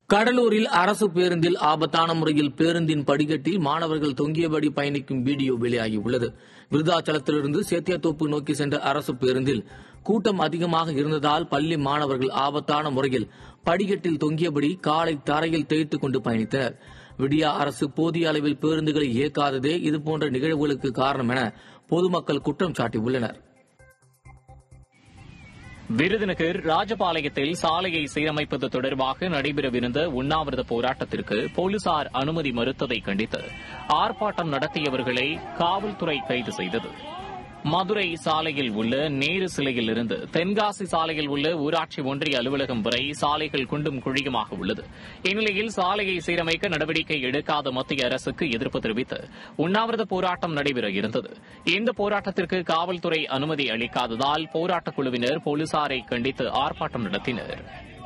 கடலூரில் அரசு பேருந்தில் ஆபத்தான முறையில் பேருந்தின் படிக்கட்டில் மாணவர்கள் தொங்கியபடி பயணிக்கும் வீடியோ வெளியாகியுள்ளது விருதாச்சலத்திலிருந்து சேத்தியாத்தோப்பு நோக்கி சென்ற அரசு பேருந்தில் கூட்டம் அதிகமாக இருந்ததால் பள்ளி மாணவர்கள் ஆபத்தான முறையில் படிக்கட்டில் தொங்கியபடி காலை தரையில் தேய்த்துக் கொண்டு பயணித்தனர் விடியா அரசு போதிய அளவில் பேருந்துகளை இயக்காததே இதுபோன்ற நிகழ்வுகளுக்கு காரணம் என பொதுமக்கள் குற்றம் சாட்டியுள்ளனர் விருதுநகர் ராஜபாளையத்தில் சாலையை சீரமைப்பது தொடர்பாக நடைபெறவிருந்த உண்ணாவிரத போராட்டத்திற்கு போலீசார் அனுமதி மறுத்ததை கண்டித்து ஆர்ப்பாட்டம் நடத்தியவர்களை காவல்துறை கைது செய்தது மதுரை சாலையில் உள்ள நேரு சிலையில் இருந்து தென்காசி சாலையில் உள்ள ஊராட்சி ஒன்றிய அலுவலகம் வரை சாலைகள் குண்டும் குழியுமாக உள்ளது இந்நிலையில் சாலையை சீரமைக்க நடவடிக்கை எடுக்காத மத்திய அரசுக்கு எதிர்ப்பு தெரிவித்து உண்ணாவிரத போராட்டம் நடைபெற இருந்தது இந்த போராட்டத்திற்கு காவல்துறை அனுமதி அளிக்காததால் போராட்டக் குழுவினர் போலீசாரை கண்டித்து ஆர்ப்பாட்டம் நடத்தினர்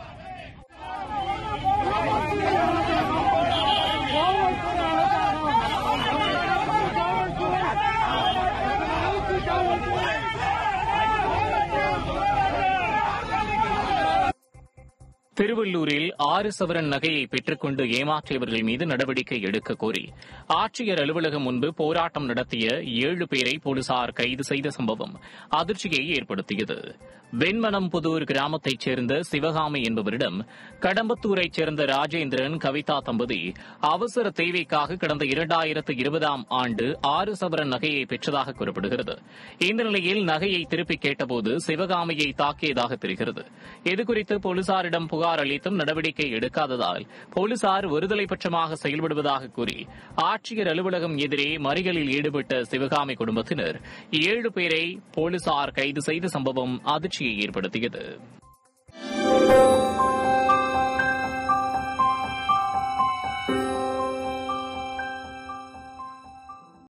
திருவள்ளூரில் ஆறு சவரன் நகையை பெற்றுக்கொண்டு ஏமாற்றியவர்கள் மீது நடவடிக்கை எடுக்க கோரி ஆட்சியர் அலுவலகம் முன்பு போராட்டம் நடத்திய ஏழு பேரை போலீசார் கைது செய்த சம்பவம் அதிர்ச்சியை ஏற்படுத்தியது வெண்மனம்புதூர் கிராமத்தைச் சேர்ந்த சிவகாமி என்பவரிடம் கடம்பத்தூரைச் சேர்ந்த ராஜேந்திரன் கவிதா தம்பதி அவசர தேவைக்காக கடந்த இரண்டாயிரத்து இருபதாம் ஆண்டு ஆறு சவரன் நகையை பெற்றதாக கூறப்படுகிறது இந்த நிலையில் நகையை திருப்பிக் கேட்டபோது சிவகாமியை தாக்கியதாக தெரிகிறது இதுகுறித்து போலீசாரிடம் புகார் அளித்தும் நடவடிக்கை எடுக்காததால் போலீசார் ஒருதலை பட்சமாக செயல்படுவதாக கூறி ஆட்சியர் அலுவலகம் எதிரே மறியலில் ஈடுபட்ட சிவகாமி குடும்பத்தினர் ஏழு பேரை போலீசார் கைது செய்த சம்பவம் அதிர்ச்சியை ஏற்படுத்தியது